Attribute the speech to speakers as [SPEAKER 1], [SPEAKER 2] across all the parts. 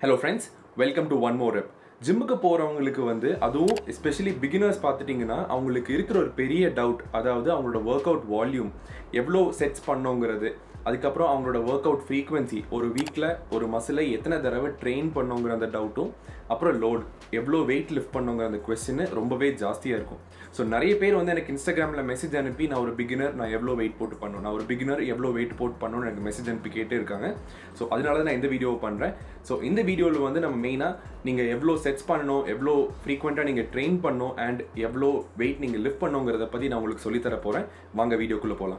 [SPEAKER 1] hello friends welcome to one more rep ஜிம்முக்கு போகிறவங்களுக்கு வந்து அதுவும் எஸ்பெஷலி பிகினர்ஸ் பார்த்துட்டிங்கன்னா அவங்களுக்கு இருக்கிற ஒரு பெரிய டவுட் அதாவது அவங்களோட ஒர்க் அவுட் வால்யூம் எவ்வளோ செட்ஸ் பண்ணோங்கிறது அதுக்கப்புறம் அவங்களோட ஒர்க் அவுட் ஃப்ரீக்வன்சி ஒரு வீக்கில் ஒரு மசிலை எத்தனை தடவை ட்ரெயின் பண்ணோங்கிற அந்த டவுட்டும் அப்புறம் லோட் எவ்வளோ வெயிட் லிஃப்ட் பண்ணோங்கிற அந்த கொஸ்டின் ரொம்பவே ஜாஸ்தியாக இருக்கும் ஸோ நிறைய பேர் வந்து எனக்கு இன்ஸ்டாகிராமில் மெசேஜ் அனுப்பி நான் ஒரு பிகினர் நான் எவ்வளோ வெயிட் போட்டு பண்ணணும் நான் ஒரு பிகினர் எவ்வளோ வெயிட் போட்டு பண்ணணும்னு எனக்கு மெசேஜ் அனுப்பி கேட்டே இருக்காங்க ஸோ அதனால தான் நான் இந்த வீடியோவை பண்ணுறேன் ஸோ இந்த வீடியோவில் வந்து நம்ம மெயினாக நீங்கள் எவ்வளோ செட்ஸ் பண்ணணும் எவ்வளோ ஃப்ரீக்வெண்ட்டாக நீங்கள் ட்ரெயின் பண்ணணும் அண்ட் எவ்வளோ வெயிட் நீங்கள் லிஃப்ட் பண்ணுங்கிறத பற்றி நான் உங்களுக்கு சொல்லித்தர போகிறேன் வாங்க வீடியோக்குள்ளே போகலாம்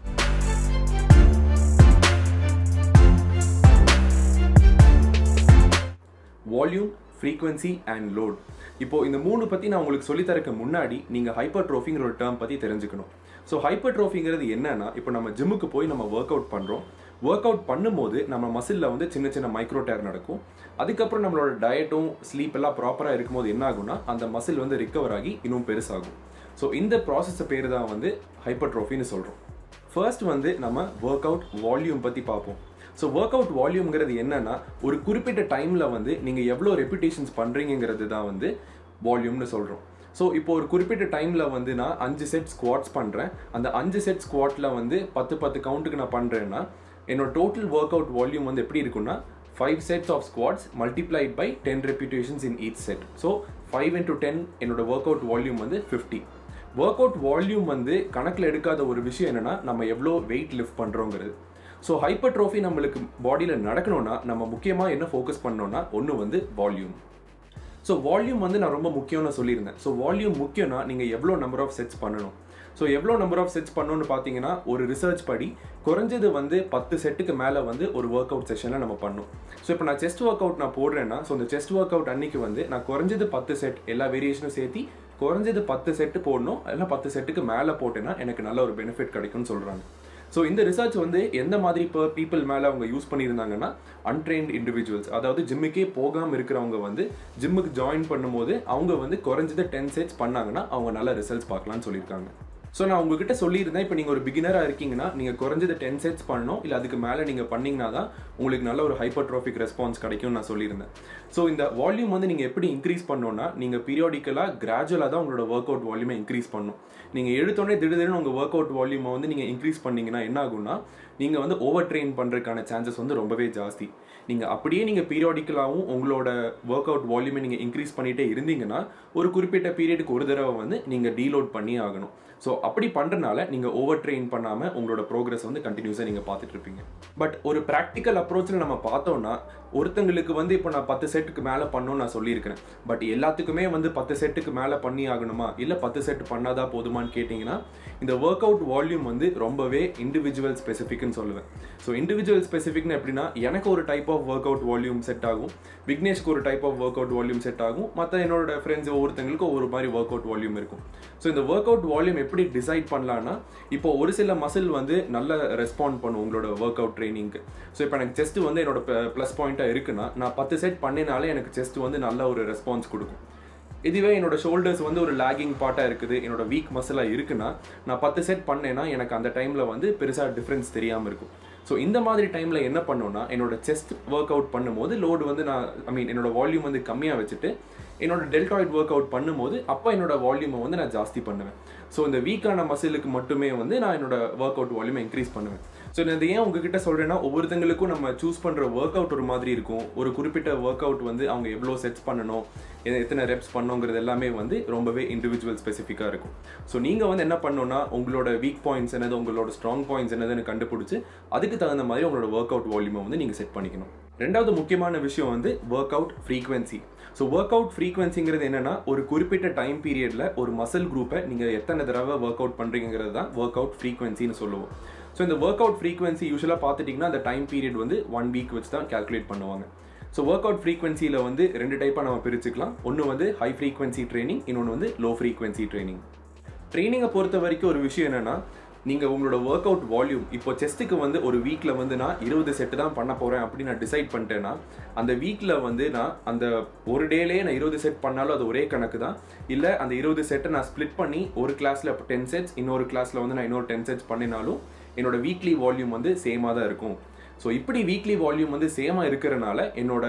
[SPEAKER 1] வால்யூம் ஃப்ரீக்வன்சி அண்ட் லோட் இப்போ இந்த மூணு பற்றி நான் உங்களுக்கு சொல்லித்தரக்கு முன்னாடி நீங்கள் ஹைப்பர் ட்ரோஃபிங்கிற ஒரு டேர்ம் பற்றி தெரிஞ்சுக்கணும் ஸோ ஹைப்பர் ட்ரோஃபிங்கிறது என்னன்னா இப்போ நம்ம ஜிம்முக்கு போய் நம்ம ஒர்க் அவுட் பண்ணுறோம் ஒர்க் அவுட் பண்ணும்போது நம்ம மசிலில் வந்து சின்ன சின்ன மைக்ரோ டேர் நடக்கும் அதுக்கப்புறம் நம்மளோட டயட்டும் ஸ்லீப் எல்லாம் ப்ராப்பராக இருக்கும்போது என்ன ஆகும்னா அந்த மசில் வந்து ரிக்கவர் ஆகி இன்னும் பெருசாகும் ஸோ இந்த ப்ராசஸை பேர் தான் வந்து ஹைப்பர் ட்ரோஃபின்னு சொல்கிறோம் ஃபர்ஸ்ட் வந்து நம்ம ஒர்க் அவுட் வால்யூம் பற்றி பார்ப்போம் ஸோ ஒர்க் அவுட் வால்யூம்ங்கிறது என்னன்னா ஒரு குறிப்பிட்ட டைமில் வந்து நீங்கள் எவ்வளோ ரெப்புடேஷன்ஸ் பண்ணுறீங்கிறது தான் வந்து வால்யூம்னு சொல்கிறோம் ஸோ இப்போ ஒரு குறிப்பிட்ட டைமில் வந்து நான் அஞ்சு செட் ஸ்குவாட்ஸ் பண்ணுறேன் அந்த அஞ்சு செட் ஸ்குவாட்டில் வந்து பத்து பத்து கவுண்ட்டுக்கு நான் பண்ணுறேன்னா என்னோட டோட்டல் ஒர்க் அவுட் வால்யூம் வந்து எப்படி இருக்குன்னா five sets of squats multiplied by ten reputations in each set so five into ten என்னோட ஒர்க் அவுட் வால்யூம் வந்து ஃபிஃப்டி ஒர்க் அவுட் வால்யூம் வந்து கணக்கில் எடுக்காத ஒரு விஷயம் என்னென்னா நம்ம எவ்வளோ வெயிட் லிஃப்ட் பண்ணுறோங்கிறது ஸோ ஹைப்பர் ட்ரோஃபி நம்மளுக்கு பாடியில் நடக்கணும்னா நம்ம முக்கியமாக என்ன ஃபோக்கஸ் பண்ணோம்னா ஒன்று வந்து வால்யூம் ஸோ வால்யூம் வந்து நான் ரொம்ப முக்கியம்னு சொல்லியிருந்தேன் ஸோ வால்யூம் முக்கியம்னா நீங்கள் எவ்வளோ நம்பர் ஆஃப் செட்ஸ் பண்ணணும் ஸோ எவ்வளோ நம்பர் ஆஃப் செட்ஸ் பண்ணணும்னு பார்த்தீங்கன்னா ஒரு ரிசர்ச் படி குறைஞ்சது வந்து பத்து செட்டுக்கு மேலே வந்து ஒரு ஒர்க் அவுட் செஷனில் நம்ம பண்ணணும் ஸோ இப்போ நான் செஸ்ட் ஒர்க் அவுட் நான் போடுறேன்னா ஸோ இந்த செஸ்ட் ஒர்க் அவுட் அன்னைக்கு வந்து நான் குறைஞ்சது பத்து செட் எல்லா வேரியேஷனும் சேர்த்து குறைஞ்சது பத்து செட்டு போடணும் இல்லை பத்து செட்டுக்கு மேலே போட்டேன்னா எனக்கு நல்ல ஒரு பெனிஃபிட் கிடைக்கும்னு சொல்கிறாங்க ஸோ இந்த ரிசர்ச் வந்து எந்த மாதிரி இப்போ பீப்புள் மேலே அவங்க யூஸ் பண்ணியிருந்தாங்கன்னா அன்ட்ரெயின்ட் இண்டிவிஜுவல்ஸ் அதாவது ஜிம்முக்கே போகாமல் இருக்கிறவங்க வந்து ஜிம்முக்கு ஜாயின் பண்ணும்போது அவங்க வந்து குறைஞ்சது டென் செட்ஸ் பண்ணாங்கன்னா அவங்க நல்ல ரிசல்ட்ஸ் பார்க்கலாம்னு சொல்லியிருக்காங்க ஸோ நான் உங்ககிட்ட சொல்லியிருந்தேன் இப்போ நீங்கள் ஒரு பிகினராக இருக்கீங்கன்னா நீங்கள் குறைஞ்சது டென் செட்ஸ் பண்ணணும் இல்லை அதுக்கு மேலே நீங்கள் பண்ணிங்கன்னா தான் உங்களுக்கு நல்ல ஒரு ஹைப்பர் ட்ரோஃபிக் ரெஸ்பான்ஸ் கிடைக்கும்னு நான் சொல்லியிருந்தேன் ஸோ இந்த வால்யூம் வந்து நீங்கள் எப்படி இன்க்ரீஸ் பண்ணணும்னா நீங்கள் பீரியாடிக்கலாக கிராஜுவலாக தான் உங்களோட ஒர்க் அவுட் வால்யூமை இன்க்ரீஸ் பண்ணணும் நீங்கள் எடுத்தோடனே திடீர்னு உங்கள் ஒர்க் அவுட் வால்யூமை வந்து நீங்கள் இன்க்ரீஸ் பண்ணீங்கன்னா என்ன ஆகும்னா நீங்கள் வந்து ஓவர் ட்ரெயின் பண்ணுறதுக்கான சான்சஸ் வந்து ரொம்பவே ஜாஸ்தி நீங்கள் அப்படியே நீங்கள் பீரியாடிக்கலாகவும் உங்களோட ஒர்க் அவுட் வால்யூமை நீங்கள் இன்க்ரீஸ் பண்ணிகிட்டே இருந்தீங்கன்னா ஒரு குறிப்பிட்ட பீரியடுக்கு ஒரு தடவை வந்து நீங்கள் டீலோட் பண்ணி ஆகணும் ஸோ அப்படி பண்ணுறனால நீங்கள் ஓவர் ட்ரெயின் பண்ணாமல் உங்களோட ப்ரோக்ரஸ் வந்து கண்டினியூஸாக நீங்கள் பார்த்துட்டு இருப்பீங்க பட் ஒரு ப்ராக்டிக்கல் அப்ரோச்சில் நம்ம பார்த்தோம்னா ஒருத்தங்களுக்கு வந்து இப்போ நான் பத்து செட்டுக்கு மேலே பண்ணணும்னு நான் சொல்லியிருக்கிறேன் பட் எல்லாத்துக்குமே வந்து பத்து செட்டுக்கு மேலே பண்ணி ஆகணுமா இல்லை பத்து செட் பண்ணாதான் போதுமான்னு கேட்டிங்கன்னா இந்த ஒர்க் அவுட் வால்யூம் வந்து ரொம்பவே இண்டிவிஜுவல் ஸ்பெசிஃபிக்னு சொல்லுவேன் ஸோ இண்டிவிஜுவல் ஸ்பெசிஃபிக்னு எப்படின்னா எனக்கு ஒரு type of workout volume set ஆகும் விக்னேஷ்க்கு ஒரு type of workout volume set ஆகும் மற்ற என்னோட ஃப்ரெண்ட்ஸ் ஒவ்வொருத்தங்களுக்கும் ஒரு மாதிரி ஒர்க் அவுட் வால்யூம் இருக்கும் ஸோ இந்த ஒர்க் அவுட் வால்யூம் எப்படி டிசைட் பண்ணலான்னா இப்போ ஒரு சில மசில் வந்து நல்ல ரெஸ்பாண்ட் பண்ணும் உங்களோட ஒர்க் அவுட் ட்ரைனிங்க்கு ஸோ இப்போ எனக்கு செஸ்ட் வந்து என்னோட ப்ளஸ் பாயிண்ட்டாக இருக்குன்னா நான் பத்து செட் பண்ணினாலே எனக்கு செஸ்ட் வந்து நல்ல ஒரு ரெஸ்பான்ஸ் கொடுக்கும் இதுவே என்னோட ஷோல்டர்ஸ் வந்து ஒரு லேகிங் பார்ட்டாக இருக்குது என்னோட வீக் மசிலாக இருக்குன்னா நான் பத்து செட் பண்ணேன்னா எனக்கு அந்த டைமில் வந்து பெருசாக டிஃப்ரென்ஸ் தெரியாமல் இருக்கும் ஸோ இந்த மாதிரி டைமில் என்ன பண்ணோன்னா என்னோட செஸ்ட் ஒர்க் அவுட் பண்ணும்போது லோடு வந்து நான் ஐ மீன் என்னோட வால்யூம் வந்து கம்மியாக வச்சுட்டு என்னோட டெல்டாய்ட் ஒர்க் அவுட் பண்ணும்போது அப்போ என்னோட வால்யூமை வந்து நான் ஜாஸ்தி பண்ணுவேன் ஸோ இந்த வீக்கான மசிலுக்கு மட்டுமே வந்து நான் என்னோட ஒர்க் அவுட் வால்யூமை இன்க்ரீஸ் பண்ணுவேன் ஸோ நான் இதை ஏன் உங்ககிட்ட சொல்கிறேன்னா ஒவ்வொருத்தங்களுக்கும் நம்ம சூஸ் பண்ணுற ஒர்க் அவுட் ஒரு மாதிரி இருக்கும் ஒரு குறிப்பிட்ட ஒர்க் அவுட் வந்து அவங்க எவ்வளோ செட்ஸ் பண்ணணும் எத்தனை ரெப்ஸ் பண்ணோங்கிறது எல்லாமே வந்து ரொம்பவே இண்டிவிஜுவல் ஸ்பெசிஃபிக்காக இருக்கும் ஸோ நீங்கள் வந்து என்ன பண்ணணும்னா உங்களோட வீக் பாயிண்ட்ஸ் என்னது உங்களோட ஸ்ட்ராங் பாயிண்ட்ஸ் என்னதுன்னு கண்டுபிடிச்சி அதுக்கு தகுந்த மாதிரி உங்களோட ஒர்க் அவுட் வால்யூமை வந்து நீங்கள் செட் பண்ணிக்கணும் ரெண்டாவது முக்கியமான விஷயம் வந்து workout frequency so workout ஃப்ரீக்வன்சிங்கிறது என்னன்னா ஒரு குறிப்பிட்ட டைம் பீரியடில் ஒரு மசில் குரூப்பை நீங்கள் எத்தனை தடவை ஒர்க் அவுட் பண்ணுறீங்கிறது தான் ஒர்க் அவுட் ஃப்ரீக்வன்சின்னு சொல்லுவோம் ஸோ இந்த ஒர்க் அவுட் ஃப்ரீக்வன்சி யூஸ்வலாக பார்த்துட்டிங்கன்னா அந்த டைம் பீரியட் வந்து ஒன் வீக் வச்சு தான் கேல்குலேட் பண்ணுவாங்க ஸோ ஒர்க் அவுட் ஃப்ரீக்வன்சியில் வந்து ரெண்டு டைப்பாக நம்ம பிரிச்சுக்கலாம் ஒன்று வந்து ஹை ஃப்ரீக்வன்சி ட்ரைனிங் இன்னொன்று வந்து லோ ஃப்ரீக்வன்சி ட்ரைனிங் ட்ரைனிங்கை பொறுத்த வரைக்கும் ஒரு விஷயம் என்னென்னா நீங்கள் உங்களோட ஒர்க் அவுட் வால்யூம் இப்போ செஸ்ட்டுக்கு வந்து ஒரு வீக்கில் வந்து நான் இருபது செட்டு தான் பண்ண போகிறேன் அப்படின்னு நான் டிசைட் பண்ணிட்டேன்னா அந்த வீக்கில் வந்து நான் அந்த ஒரு டேலே நான் இருபது செட் பண்ணாலும் அது ஒரே கணக்கு தான் இல்லை அந்த இருபது செட்டை நான் ஸ்ப்ளிட் பண்ணி ஒரு கிளாஸில் இப்போ டென் செட்ஸ் இன்னொரு கிளாஸில் வந்து நான் இன்னொரு டென் செட்ஸ் பண்ணினாலும் என்னோட வீக்லி வால்யூம் வந்து சேமாக தான் இருக்கும் ஸோ இப்படி வீக்லி வால்யூம் வந்து சேமாக இருக்கிறனால என்னோட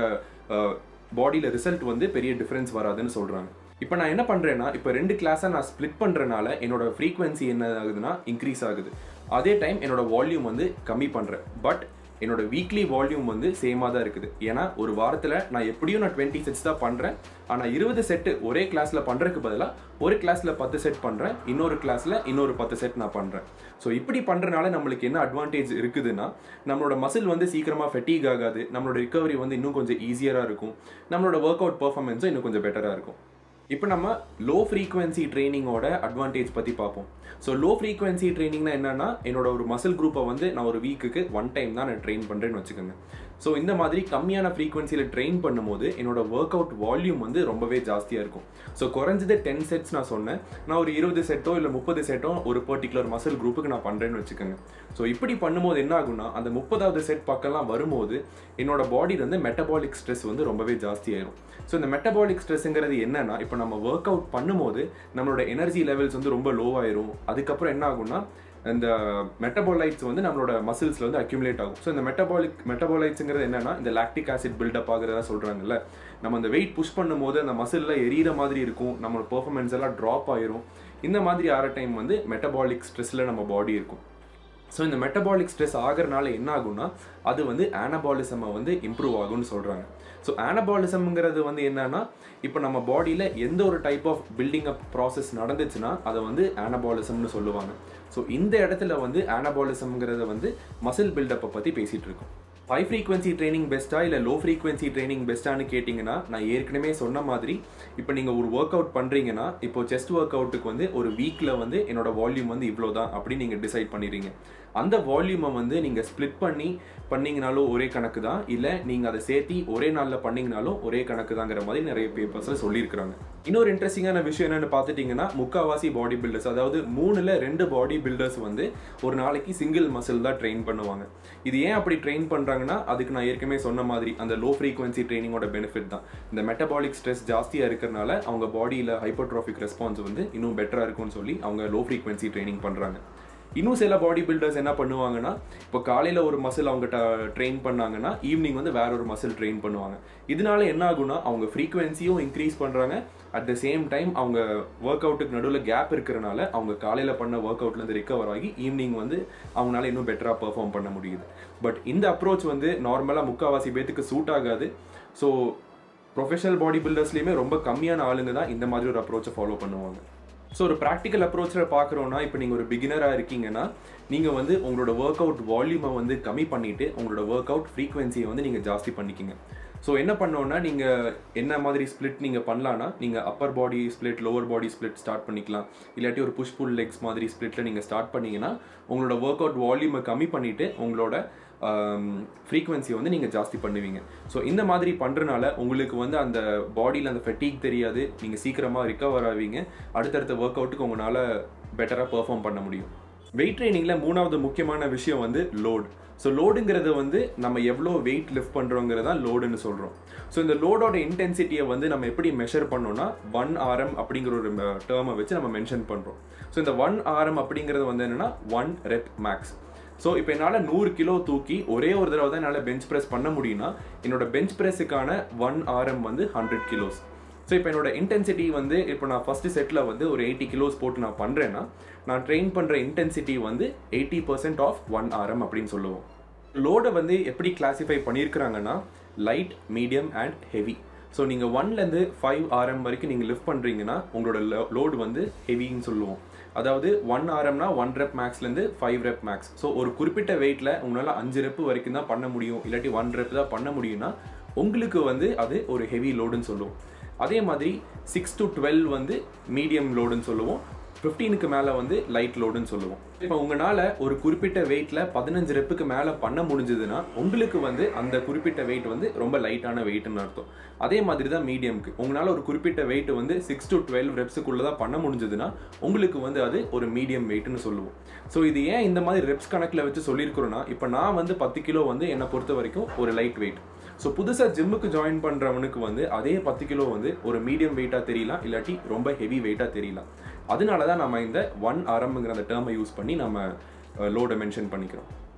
[SPEAKER 1] பாடியில் ரிசல்ட் வந்து பெரிய டிஃப்ரென்ஸ் வராதுன்னு சொல்கிறாங்க இப்போ நான் என்ன பண்ணுறேன்னா இப்போ ரெண்டு கிளாஸை நான் ஸ்ப்ளிட் பண்ணுறனால என்னோட ஃப்ரீக்வன்சி என்ன ஆகுதுன்னா இன்க்ரீஸ் ஆகுது அதே டைம் என்னோட வால்யூம் வந்து கம்மி பண்ணுறேன் பட் என்னோட வீக்லி வால்யூம் வந்து சேமாக தான் இருக்குது ஏன்னா ஒரு வாரத்தில் நான் எப்படியும் நான் டுவெண்ட்டி செட்ஸ் தான் பண்ணுறேன் ஆனால் இருபது செட்டு ஒரே கிளாஸில் பண்ணுறதுக்கு பதிலாக ஒரு கிளாஸில் பத்து செட் பண்ணுறேன் இன்னொரு கிளாஸில் இன்னொரு பத்து செட் நான் பண்ணுறேன் ஸோ இப்படி பண்ணுறனால நம்மளுக்கு என்ன அட்வான்டேஜ் இருக்குதுன்னா நம்மளோட மசில் வந்து சீக்கிரமாக ஃபெட்டிக் ஆகாது நம்மளோட ரிகவரி வந்து இன்னும் கொஞ்சம் ஈஸியராக இருக்கும் நம்மளோட ஒர்க் அவுட் பர்ஃபார்மன்ஸும் இன்னும் கொஞ்சம் பெட்டராக இருக்கும் இப்போ நம்ம லோ ஃப்ரீக்வன்சி ட்ரைனிங்கோட அட்வான்டேஜ் பற்றி பார்ப்போம் ஸோ லோ ஃப்ரீக்வன்சி ட்ரைனிங்னா என்னன்னா என்னோட ஒரு மசில் குரூப்பை வந்து நான் ஒரு வீக்குக்கு ஒன் டைம் தான் நான் ட்ரெயின் பண்ணுறேன்னு வச்சுக்கோங்க ஸோ இந்த மாதிரி கம்மியான ஃப்ரீக்வன்சியில் ட்ரெயின் பண்ணும்போது என்னோட ஒர்க் அவுட் வால்யூம் வந்து ரொம்பவே ஜாஸ்தியாக இருக்கும் ஸோ குறைஞ்சது டென் செட்ஸ் நான் சொன்னேன் நான் ஒரு இருபது செட்டோ இல்லை முப்பது செட்டோ ஒரு பர்டிகுலர் மசில் குரூப்புக்கு நான் பண்ணுறேன்னு வச்சுக்கோங்க ஸோ இப்படி பண்ணும்போது என்ன ஆகும்னா அந்த முப்பதாவது செட் பக்கம்லாம் வரும்போது என்னோட பாடியில் வந்து மெட்டபாலிக் ஸ்ட்ரெஸ் வந்து ரொம்பவே ஜாஸ்தியாயிரும் ஸோ இந்த மெட்டபாலிக் ஸ்ட்ரெஸ்ஸுங்கிறது என்னன்னா இப்போ நம்ம ஒர்க் அவுட் பண்ணும்போது நம்மளோட எனர்ஜி லெவல்ஸ் வந்து ரொம்ப லோ ஆயிரும் அதுக்கப்புறம் என்ன ஆகும்னா இந்த மெட்டபாலைட்ஸ் வந்து நம்மளோட மசில்ஸ்ல வந்து அக்யூமுலேட் ஆகும் ஸோ இந்த மெட்டபாலிக் மெட்டபாலைட்ஸுங்கிறது என்னன்னா இந்த லாக்டிக் ஆசிட் பில்டப் ஆகுறதா சொல்றாங்கல்ல நம்ம அந்த வெயிட் புஷ் பண்ணும்போது அந்த மசில்ல எரியிற மாதிரி இருக்கும் நம்மளோட பெர்ஃபார்மன்ஸ் எல்லாம் ட்ராப் ஆயிரும் இந்த மாதிரி ஆகிற டைம் வந்து மெட்டபாலிக் ஸ்ட்ரெஸ்ல நம்ம பாடி இருக்கும் ஸோ இந்த மெட்டபாலிக் ஸ்ட்ரெஸ் ஆகிறனால என்ன ஆகும்னா அது வந்து ஆனபாலிசமை வந்து இம்ப்ரூவ் ஆகும்னு சொல்கிறாங்க ஸோ ஆனபாலிசம்ங்கிறது வந்து என்னன்னா இப்போ நம்ம பாடியில் எந்த ஒரு type of building up process நடந்துச்சுன்னா அதை வந்து ஆனபாலிசம்னு சொல்லுவாங்க ஸோ இந்த இடத்துல வந்து ஆனபாலிசம்ங்கிறத வந்து மசில் பில்டப்பை பற்றி பேசிகிட்டு இருக்கோம் ஹை ஃப்ரீக்வன்சி ட்ரைனிங் பெஸ்ட்டா இல்லை லோ ஃப்ரீக்வன்சி ட்ரைனிங் பெஸ்ட்டான்னு கேட்டிங்கன்னா நான் ஏற்கனவே சொன்ன மாதிரி இப்போ நீங்கள் ஒரு ஒர்க் அவுட் பண்ணுறீங்கன்னா இப்போ செஸ்ட் ஒர்க் அவுட்டுக்கு வந்து ஒரு வீக்கில் வந்து என்னோட வால்யூம் வந்து இவ்வளோ தான் அப்படின்னு நீங்கள் டிசைட் பண்ணிடுறீங்க அந்த வால்யூமை வந்து நீங்கள் ஸ்ப்ளிட் பண்ணி பண்ணீங்கனாலும் ஒரே கணக்கு தான் இல்லை நீங்கள் அதை சேர்த்தி ஒரே நாளில் பண்ணீங்கனாலும் ஒரே கணக்கு தாங்கிற மாதிரி நிறைய பேப்பர்ஸில் சொல்லியிருக்கிறாங்க இன்னொரு இன்ட்ரெஸ்டிங்கான விஷயம் என்னென்னு பார்த்துட்டிங்கன்னா முக்காவாசி பாடி பில்டர்ஸ் அதாவது மூணில் ரெண்டு பாடி பில்டர்ஸ் வந்து ஒரு நாளைக்கு சிங்கிள் மசில் தான் ட்ரெயின் பண்ணுவாங்க இது ஏன் அப்படி ட்ரெயின் பண்ணுறாங்கன்னா அதுக்கு நான் ஏற்கனவே சொன்ன மாதிரி அந்த லோ ஃப்ரீக்வன்சி ட்ரைனிங்கோட பெனிஃபிட் தான் இந்த மெட்டபாலிக் ஸ்ட்ரெஸ் ஜாஸ்தியாக இருக்கிறனால அவங்க பாடியில் ஹைப்போட்ராஃபிக் ரெஸ்பான்ஸ் வந்து இன்னும் பெட்டராக இருக்கும்னு சொல்லி அவங்க லோ ஃப்ரீக்வன்சி ட்ரைனிங் பண்ணுறாங்க இன்னும் சில பாடி பில்டர்ஸ் என்ன பண்ணுவாங்கன்னா இப்போ காலையில் ஒரு மசில் அவங்க ட்ரெயின் பண்ணாங்கன்னா ஈவினிங் வந்து வேற ஒரு மசில் ட்ரெயின் பண்ணுவாங்க இதனால என்ன ஆகும்னா அவங்க ஃப்ரீக்வன்சியும் இன்க்ரீஸ் பண்ணுறாங்க அட் த சேம் டைம் அவங்க ஒர்க் அவுட்டுக்கு நடுவில் கேப் இருக்கிறனால அவங்க காலையில் பண்ண ஒர்க் அவுட்லேருந்து ரிகவர் ஆகி ஈவினிங் வந்து அவங்களால இன்னும் பெட்டராக பெர்ஃபார்ம் பண்ண முடியுது பட் இந்த அப்ரோச் வந்து நார்மலாக முக்கால்வாசி பேத்துக்கு சூட் ஆகாது ஸோ ப்ரொஃபஷனல் பாடி பில்டர்ஸ்லேயுமே ரொம்ப கம்மியான ஆளுங்க தான் இந்த மாதிரி ஒரு அப்ரோச்சை ஃபாலோ பண்ணுவாங்க ஸோ ஒரு ப்ராக்டிக்கல் அப்ரோச்சில் பார்க்குறோன்னா இப்போ நீங்கள் ஒரு பிகினராக இருக்கீங்கன்னா நீங்கள் வந்து உங்களோட ஒர்க் அவுட் வால்யூமை வந்து கம்மி பண்ணிவிட்டு உங்களோட ஒர்க் அவுட் ஃப்ரீக்வன்சியை வந்து நீங்கள் ஜாஸ்தி பண்ணிக்கிங்க ஸோ என்ன பண்ணோன்னா நீங்கள் என்ன மாதிரி ஸ்ப்ளிட் நீங்கள் பண்ணலான்னா நீங்கள் upper body split lower body split start பண்ணிக்கலாம் இல்லாட்டி ஒரு புஷ் புல் லெக்ஸ் மாதிரி ஸ்ப்ளிட்டில் நீங்கள் ஸ்டார்ட் பண்ணீங்கன்னா உங்களோட ஒர்க் அவுட் வால்யூமை கம்மி பண்ணிவிட்டு உங்களோட ஃப்ரீக்வன்சியை வந்து நீங்கள் ஜாஸ்தி பண்ணுவீங்க ஸோ இந்த மாதிரி பண்ணுறனால உங்களுக்கு வந்து அந்த பாடியில் அந்த ஃபெட்டிக் தெரியாது நீங்கள் சீக்கிரமாக ரிக்கவர் ஆவீங்க அடுத்தடுத்த ஒர்க் அவுட்டுக்கு உங்களால் பெட்டராக பெர்ஃபார்ம் பண்ண முடியும் வெயிட் ட்ரைனிங்கில் மூணாவது முக்கியமான விஷயம் வந்து லோட் ஸோ லோடுங்கிறத வந்து நம்ம எவ்வளோ வெயிட் லிஃப்ட் பண்ணுறோங்கிறதா லோடுன்னு சொல்கிறோம் ஸோ இந்த லோடோட இன்டென்சிட்டியை வந்து நம்ம எப்படி மெஷர் பண்ணோம்னா ஒன் ஆர்எம் அப்படிங்கிற ஒரு டேர்மை வச்சு நம்ம மென்ஷன் பண்ணுறோம் ஸோ இந்த ஒன் ஆர்எம் அப்படிங்கிறது வந்து என்னென்னா ஒன் ரெப் மேக்ஸ் ஸோ இப்போ என்னால் நூறு கிலோ தூக்கி ஒரே ஒரு தடவை தான் என்னால் பெஞ்ச் ப்ரெஸ் பண்ண முடியும்னா என்னோட பெஞ்ச் ப்ரெஸ்ஸுக்கான ஒன் ஆர்எம் வந்து ஹண்ட்ரட் கிலோஸ் ஸோ இப்போ என்னோட இன்டென்சிட்டி வந்து இப்போ நான் ஃபஸ்ட்டு செட்டில் வந்து ஒரு எயிட்டி கிலோஸ் போட்டு நான் பண்ணுறேன்னா நான் ட்ரெயின் பண்ணுற இன்டென்சிட்டி வந்து eighty percent of one RM அப்படின்னு சொல்லுவோம் லோடை வந்து எப்படி கிளாஸிஃபை பண்ணியிருக்கிறாங்கன்னா light medium and heavy so நீங்கள் ஒன்லேருந்து ஃபைவ் ஆர்எம் வரைக்கும் நீங்கள் லிஃப்ட் பண்ணுறீங்கன்னா உங்களோட லோடு வந்து ஹெவின்னு சொல்லுவோம் அதாவது ஒன் ஆர்எம்னா ஒன் ரெப் மேக்ஸ்லேருந்து ஃபைவ் ரெப் மேக்ஸ் ஸோ ஒரு குறிப்பிட்ட வெயிட்டில் உங்களால் அஞ்சு ரெப்பு வரைக்கும் தான் பண்ண முடியும் இல்லாட்டி ஒன் ரெப் தான் பண்ண முடியும்னா உங்களுக்கு வந்து அது ஒரு ஹெவி லோடுன்னு சொல்லுவோம் அதே மாதிரி சிக்ஸ் டு டுவெல் வந்து மீடியம் லோடுன்னு சொல்லுவோம் ஃபிஃப்டீனுக்கு மேலே வந்து லைட் லோடுன்னு சொல்லுவோம் இப்போ உங்களால் ஒரு குறிப்பிட்ட வெயிட்டில் பதினஞ்சு ரெப்புக்கு மேலே பண்ண முடிஞ்சதுன்னா உங்களுக்கு வந்து அந்த குறிப்பிட்ட வெயிட் வந்து ரொம்ப லைட்டான வெயிட்னு அர்த்தம் அதே மாதிரி தான் மீடியம்க்கு உங்களால் ஒரு குறிப்பிட்ட வெயிட் வந்து சிக்ஸ் டு டுவெல் ரெப்ஸுக்குள்ளே தான் பண்ண முடிஞ்சதுன்னா உங்களுக்கு வந்து அது ஒரு மீடியம் வெயிட்னு சொல்லுவோம் ஸோ இது ஏன் இந்த மாதிரி ரெப்ஸ் கணக்கில் வச்சு சொல்லியிருக்கிறோன்னா இப்போ நான் வந்து பத்து கிலோ வந்து என்னை பொறுத்த வரைக்கும் ஒரு லைட் வெயிட் ஸோ புதுசாக ஜிம்முக்கு ஜாயின் பண்ணுறவனுக்கு வந்து அதே பத்து கிலோ வந்து ஒரு மீடியம் வெயிட்டாக தெரியலாம் இல்லாட்டி ரொம்ப ஹெவி வெயிட்டாக தெரியலாம் அதனால தான் நம்ம இந்த ஒன் ஆரம்புங்கிற அந்த டேர்மை யூஸ் பண்ணி நம்ம லோடை மென்ஷன் பண்ணிக்கிறோம்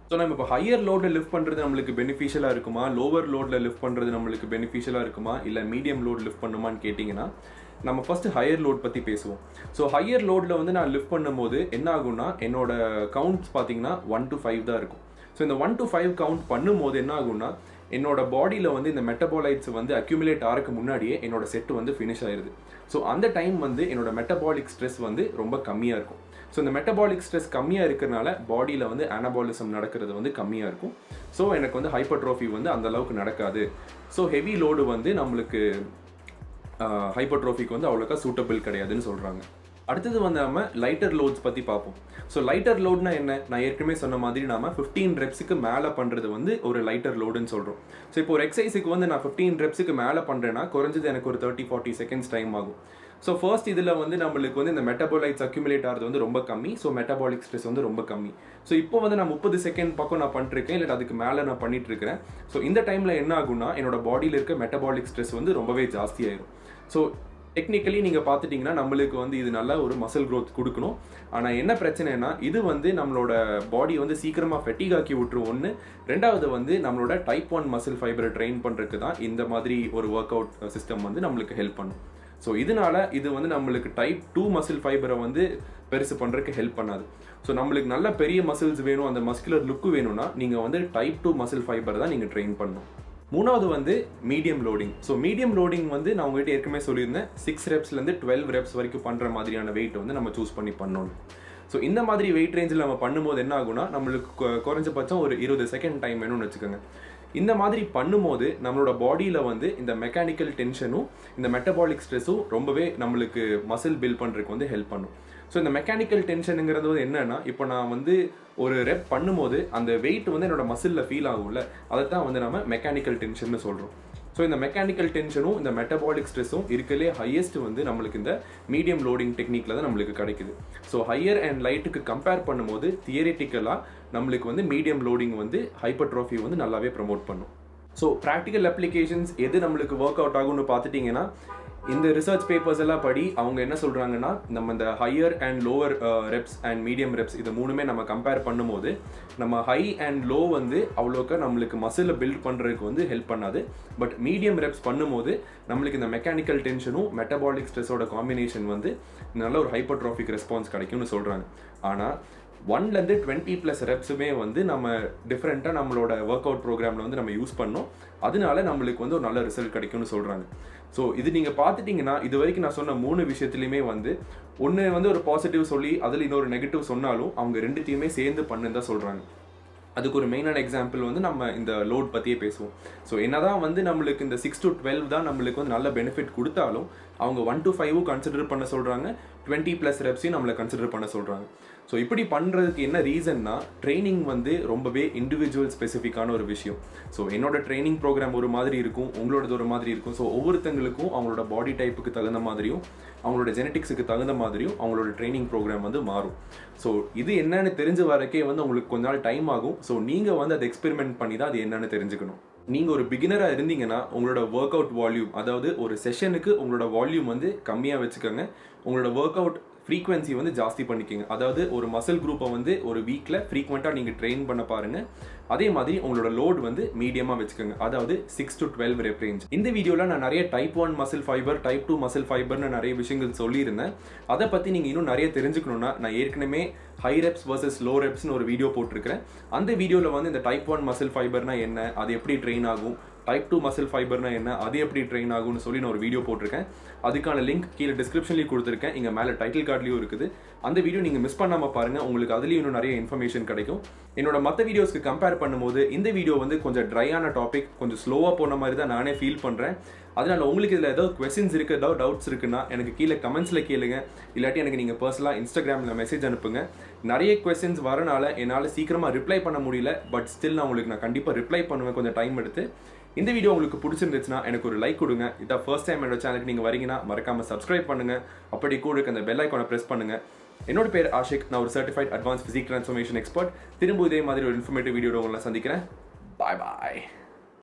[SPEAKER 1] ஸோ நம்ம இப்போ ஹையர் லோடில் லிஃப்ட் பண்ணுறது நம்மளுக்கு பெனிஃபிஷியலாக இருக்குமா லோவர் லோடில் லிஃப்ட் பண்ணுறது நம்மளுக்கு பெனிஃபிஷியலாக இருக்குமா இல்லை மீடியம் லோட் லிஃப்ட் பண்ணுமான்னு கேட்டிங்கன்னா நம்ம ஃபஸ்ட்டு ஹையர் லோட் பற்றி பேசுவோம் ஸோ ஹையர் லோடில் வந்து நான் லிஃப்ட் பண்ணும்போது என்ன ஆகும்னா என்னோட கவுண்ட்ஸ் பார்த்தீங்கன்னா ஒன் டு ஃபைவ் தான் இருக்கும் ஸோ இந்த ஒன் டு ஃபைவ் கவுண்ட் பண்ணும்போது என்ன ஆகும்னா என்னோட பாடியில் வந்து இந்த மெட்டபாலைட்ஸ் வந்து அக்யூமுலேட் ஆகிறதுக்கு முன்னாடியே என்னோட செட் வந்து ஃபினிஷ் ஆயிருது ஸோ அந்த டைம் வந்து என்னோட மெட்டபாலிக் ஸ்ட்ரெஸ் வந்து ரொம்ப கம்மியாக இருக்கும் ஸோ இந்த மெட்டபாலிக் ஸ்ட்ரெஸ் கம்மியாக இருக்கிறனால பாடியில் வந்து அனபாலிசம் நடக்கிறது வந்து கம்மியாக இருக்கும் ஸோ எனக்கு வந்து ஹைப்பர்ட்ரோஃபி வந்து அந்த அளவுக்கு நடக்காது ஸோ ஹெவி லோடு வந்து நம்மளுக்கு ஹைப்பர்ட்ரோஃபிக்கு வந்து அவ்வளோக்கா சூட்டபிள் கிடையாதுன்னு சொல்கிறாங்க அடுத்தது வந்து நம்ம லைட்டர் லோட்ஸ் பற்றி பார்ப்போம் ஸோ லைட்டர் லோட்னா என்ன நான் ஏற்கனவே சொன்ன மாதிரி நாம ஃபிஃப்டீன் ரெப்ஸுக்கு மேலே பண்ணுறது வந்து ஒரு லைட்டர் லோடுன்னு சொல்கிறோம் ஸோ இப்போ ஒரு எக்ஸசைஸுக்கு வந்து நான் ஃபிஃப்டீன் ரெப்ஸுக்கு மேலே பண்ணுறேன்னா குறைஞ்சது எனக்கு ஒரு தேர்ட்டி ஃபார்ட்டி செகண்ட்ஸ் டைம் ஆகும் ஸோ ஃபர்ஸ்ட் இதில் வந்து நம்மளுக்கு வந்து இந்த மெட்டபாலைட்ஸ் அக்யூமுலேட் ஆகிறது வந்து ரொம்ப கம்மி ஸோ மெட்டபாலிக் ஸ்ட்ரெஸ் வந்து ரொம்ப கம்மி ஸோ இப்போ வந்து நான் முப்பது செகண்ட் பக்கம் நான் பண்ணிருக்கேன் இல்லை அதுக்கு மேலே நான் பண்ணிட்டு இருக்கிறேன் ஸோ இந்த டைமில் என்ன ஆகும்னா என்னோட பாடியில் இருக்க மெட்டபாலிக் ஸ்ட்ரெஸ் வந்து ரொம்பவே ஜாஸ்தியாயிரும் ஸோ டெக்னிக்கலி நீங்கள் பார்த்துட்டிங்கன்னா நம்மளுக்கு வந்து இது நல்ல ஒரு மசில் க்ரோத் கொடுக்கணும் ஆனால் என்ன பிரச்சனைனா இது வந்து நம்மளோட பாடி வந்து சீக்கிரமாக ஃபெட்டிக் ஆக்கி விட்டுரும் ஒன்று ரெண்டாவது வந்து நம்மளோட டைப் ஒன் மசில் ஃபைபரை ட்ரெயின் பண்ணுறதுக்கு தான் இந்த மாதிரி ஒரு ஒர்க் அவுட் சிஸ்டம் வந்து நம்மளுக்கு ஹெல்ப் பண்ணும் ஸோ இதனால இது வந்து நம்மளுக்கு டைப் டூ மசில் ஃபைபரை வந்து பெருசு பண்ணுறதுக்கு ஹெல்ப் பண்ணாது ஸோ நம்மளுக்கு நல்ல பெரிய மசில்ஸ் வேணும் அந்த மஸ்குலர் லுக்கு வேணும்னா நீங்கள் வந்து டைப் டூ மசில் ஃபைபர் தான் நீங்கள் ட்ரெயின் பண்ணணும் மூணாவது வந்து medium loading so medium loading வந்து நான் உங்ககிட்ட ஏற்கனவே சொல்லியிருந்தேன் சிக்ஸ் ரெப்ஸ்லேருந்து டுவெல் ரெப்ஸ் வரைக்கும் பண்ணுற மாதிரியான வெயிட் வந்து நம்ம சூஸ் பண்ணி பண்ணணும் ஸோ இந்த மாதிரி வெயிட் ரேஞ்சில் நம்ம பண்ணும்போது என்ன ஆகும்னா நம்மளுக்கு கொ- குறைஞ்சபட்சம் ஒரு இருபது செகண்ட் டைம் வேணும்னு வச்சுக்கோங்க இந்த மாதிரி பண்ணும்போது நம்மளோட பாடியில் வந்து இந்த மெக்கானிக்கல் டென்ஷனும் இந்த மெட்டபாலிக் ஸ்ட்ரெஸ்ஸும் ரொம்பவே நம்மளுக்கு மசில் பில்ட் பண்ணுறதுக்கு வந்து ஹெல்ப் பண்ணும் ஸோ இந்த மெக்கானிக்கல் டென்ஷனுங்கிறது வந்து என்னன்னா இப்போ நான் வந்து ஒரு ரெப் பண்ணும்போது அந்த வெயிட் வந்து என்னோட மசிலில் ஃபீல் ஆகும்ல அதை தான் வந்து நம்ம மெக்கானிக்கல் டென்ஷன் சொல்கிறோம் ஸோ இந்த மெக்கானிக்கல் டென்ஷனும் இந்த மெட்டபாலிக் ஸ்ட்ரெஸ்ஸும் இருக்கலே ஹையஸ்ட் வந்து நம்மளுக்கு இந்த மீடியம் லோடிங் டெக்னிக்கில் தான் நம்மளுக்கு கிடைக்குது ஸோ ஹையர் அண்ட் லைட்டுக்கு கம்பேர் பண்ணும்போது தியரிட்டிக்கலாக நம்மளுக்கு வந்து மீடியம் லோடிங் வந்து ஹைப்பர்ட்ரோஃபி வந்து நல்லாவே ப்ரமோட் பண்ணும் ஸோ ப்ராக்டிக்கல் அப்ளிகேஷன்ஸ் எது நம்மளுக்கு ஒர்க் அவுட் ஆகும்னு பார்த்துட்டிங்கன்னா இந்த ரிசர்ச் பேப்பர்ஸ் எல்லாம் படி அவங்க என்ன சொல்கிறாங்கன்னா நம்ம இந்த higher and lower reps and medium reps இது மூணுமே நம்ம கம்பேர் பண்ணும்போது நம்ம ஹை அண்ட் லோ வந்து அவ்வளோக்கா நம்மளுக்கு மசிலை பில்ட் பண்ணுறதுக்கு வந்து ஹெல்ப் பண்ணாது பட் மீடியம் ரெப்ஸ் பண்ணும்போது நம்மளுக்கு இந்த மெக்கானிக்கல் டென்ஷனும் மெட்டபாலிக் ஸ்ட்ரெஸ்ஸோட காம்பினேஷன் வந்து நல்ல ஒரு ஹைப்பர்ட்ரோஃபிக் ரெஸ்பான்ஸ் கிடைக்கும்னு சொல்கிறாங்க ஆனால் ஒன்லேருந்து டுவெண்ட்டி ப்ளஸ் ரெப்ஸுமே வந்து நம்ம டிஃப்ரெண்ட்டாக நம்மளோட ஒர்க் அவுட் ப்ரோக்ராமில் வந்து நம்ம யூஸ் பண்ணோம் அதனால நம்மளுக்கு வந்து ஒரு நல்ல ரிசல்ட் கிடைக்கும்னு சொல்கிறாங்க ஸோ இது நீங்கள் பார்த்துட்டிங்கன்னா இது வரைக்கும் நான் சொன்ன மூணு விஷயத்துலையுமே வந்து ஒன்று வந்து ஒரு பாசிட்டிவ் சொல்லி அதில் இன்னொரு நெகட்டிவ் சொன்னாலும் அவங்க ரெண்டுத்தையுமே சேர்ந்து பண்ணுன்னு தான் சொல்கிறாங்க அதுக்கு ஒரு மெயினான எக்ஸாம்பிள் வந்து நம்ம இந்த லோட் பற்றியே பேசுவோம் ஸோ என்னதான் வந்து நம்மளுக்கு இந்த சிக்ஸ் டு டுவெல் தான் நம்மளுக்கு வந்து நல்ல பெனிஃபிட் கொடுத்தாலும் அவங்க ஒன் டு ஃபைவும் கன்சிடர் பண்ண சொல்கிறாங்க டுவெண்ட்டி ப்ளஸ் ரெப்ஸையும் நம்மளை கன்சிடர் பண்ண சொல்கிறாங்க ஸோ இப்படி பண்ணுறதுக்கு என்ன ரீசன்னா ட்ரைனிங் வந்து ரொம்பவே இண்டிவிஜுவல் ஸ்பெசிஃபிக்கான ஒரு விஷயம் ஸோ என்னோட ட்ரைனிங் ப்ரோக்ராம் ஒரு மாதிரி இருக்கும் உங்களோடது ஒரு மாதிரி இருக்கும் ஸோ ஒவ்வொருத்தங்களுக்கும் அவங்களோட பாடி டைப்புக்கு தகுந்த மாதிரியும் அவங்களோட ஜெனட்டிக்ஸுக்கு தகுந்த மாதிரியும் அவங்களோட ட்ரைனிங் ப்ரோக்ராம் வந்து மாறும் ஸோ இது என்னன்னு தெரிஞ்ச வரைக்கே வந்து உங்களுக்கு கொஞ்ச நாள் டைம் ஆகும் ஸோ நீங்கள் வந்து அதை எக்ஸ்பெரிமெண்ட் பண்ணி தான் அது என்னன்னு தெரிஞ்சுக்கணும் நீங்கள் ஒரு பிகினராக இருந்தீங்கன்னா உங்களோட ஒர்க் அவுட் வால்யூம் அதாவது ஒரு செஷனுக்கு உங்களோட வால்யூம் வந்து கம்மியாக வச்சுக்கோங்க உங்களோட ஒர்க் அவுட் ஃப்ரீக்வன்சி வந்து ஜாஸ்தி பண்ணிக்கோங்க அதாவது ஒரு மசில் குரூப்பை வந்து ஒரு வீக்கில் ஃப்ரீக்வெண்ட்டாக நீங்கள் ட்ரெயின் பண்ண பாருங்கள் அதே மாதிரி உங்களோட லோட் வந்து மீடியமாக வச்சுக்கோங்க அதாவது six to twelve rep range இந்த வீடியோவில் நான் நிறைய type one muscle fibre type two muscle ஃபைபர்னு நிறைய விஷயங்கள் சொல்லியிருந்தேன் அதை பற்றி நீங்கள் இன்னும் நிறைய தெரிஞ்சுக்கணும்னா நான் ஏற்கனவே ஹை ரெப்ஸ் வர்சஸ் லோ ரெப்ஸ்னு ஒரு வீடியோ போட்டிருக்கிறேன் அந்த வீடியோவில் வந்து இந்த டைப் ஒன் மசில் ஃபைபர்னா என்ன அது எப்படி ட்ரெயின் ஆகும் டைப் டூ மசில் ஃபைபர்னா என்ன அது எப்படி ட்ரெயின் ஆகும்னு சொல்லி நான் ஒரு வீடியோ போட்டிருக்கேன் அதுக்கான லிங்க் கீழே டிஸ்கிரிப்ஷன்லேயும் கொடுத்துருக்கேன் இங்கே மேலே டைட்டில் கார்ட்லேயும் இருக்குது அந்த வீடியோ நீங்கள் மிஸ் பண்ணாமல் பாருங்கள் உங்களுக்கு அதுலேயும் இன்னும் நிறைய இன்ஃபர்மேஷன் கிடைக்கும் என்னோட மற்ற வீடியோஸ்க்கு கம்பேர் பண்ணும்போது இந்த வீடியோ வந்து கொஞ்சம் ட்ரையான டாபிக் கொஞ்சம் ஸ்லோவாக போன மாதிரி தான் நானே ஃபீல் பண்ணுறேன் அதனால உங்களுக்கு இதில் ஏதாவது கொஸ்டின்ஸ் இருக்குது ஏதாவது டவுட்ஸ் இருக்குன்னா எனக்கு கீழே கமெண்ட்ஸில் கேளுங்க இல்லாட்டி எனக்கு நீங்கள் பர்சனலாக இன்ஸ்டாகிராமில் மெசேஜ் அனுப்புங்க நிறைய கொஸ்டின்ஸ் வரனால என்னால் சீக்கிரமாக ரிப்ளை பண்ண முடியல பட் ஸ்டில் நான் உங்களுக்கு நான் கண்டிப்பாக ரிப்ளை பண்ணுவேன் கொஞ்சம் டைம் எடுத்து இந்த வீடியோ உங்களுக்கு பிடிச்சிருந்துச்சுன்னா எனக்கு ஒரு லைக் கொடுங்க இதான் ஃபர்ஸ்ட் டைம் என்னோட சேனலுக்கு நீங்கள் வரீங்கன்னா மறக்காம சப்ஸ்கிரைப் பண்ணுங்க அப்படி கூட இருக்க அந்த பெல் ஐக்கானை ப்ரெஸ் பண்ணுங்க என்னோட பேர் ஆஷிக் நான் ஒரு certified advance physique transformation expert திரும்ப இதே மாதிரி ஒரு இன்ஃபர்மேட்டிவ் வீடியோட உங்களை சந்திக்கிறேன் பாய் பாய்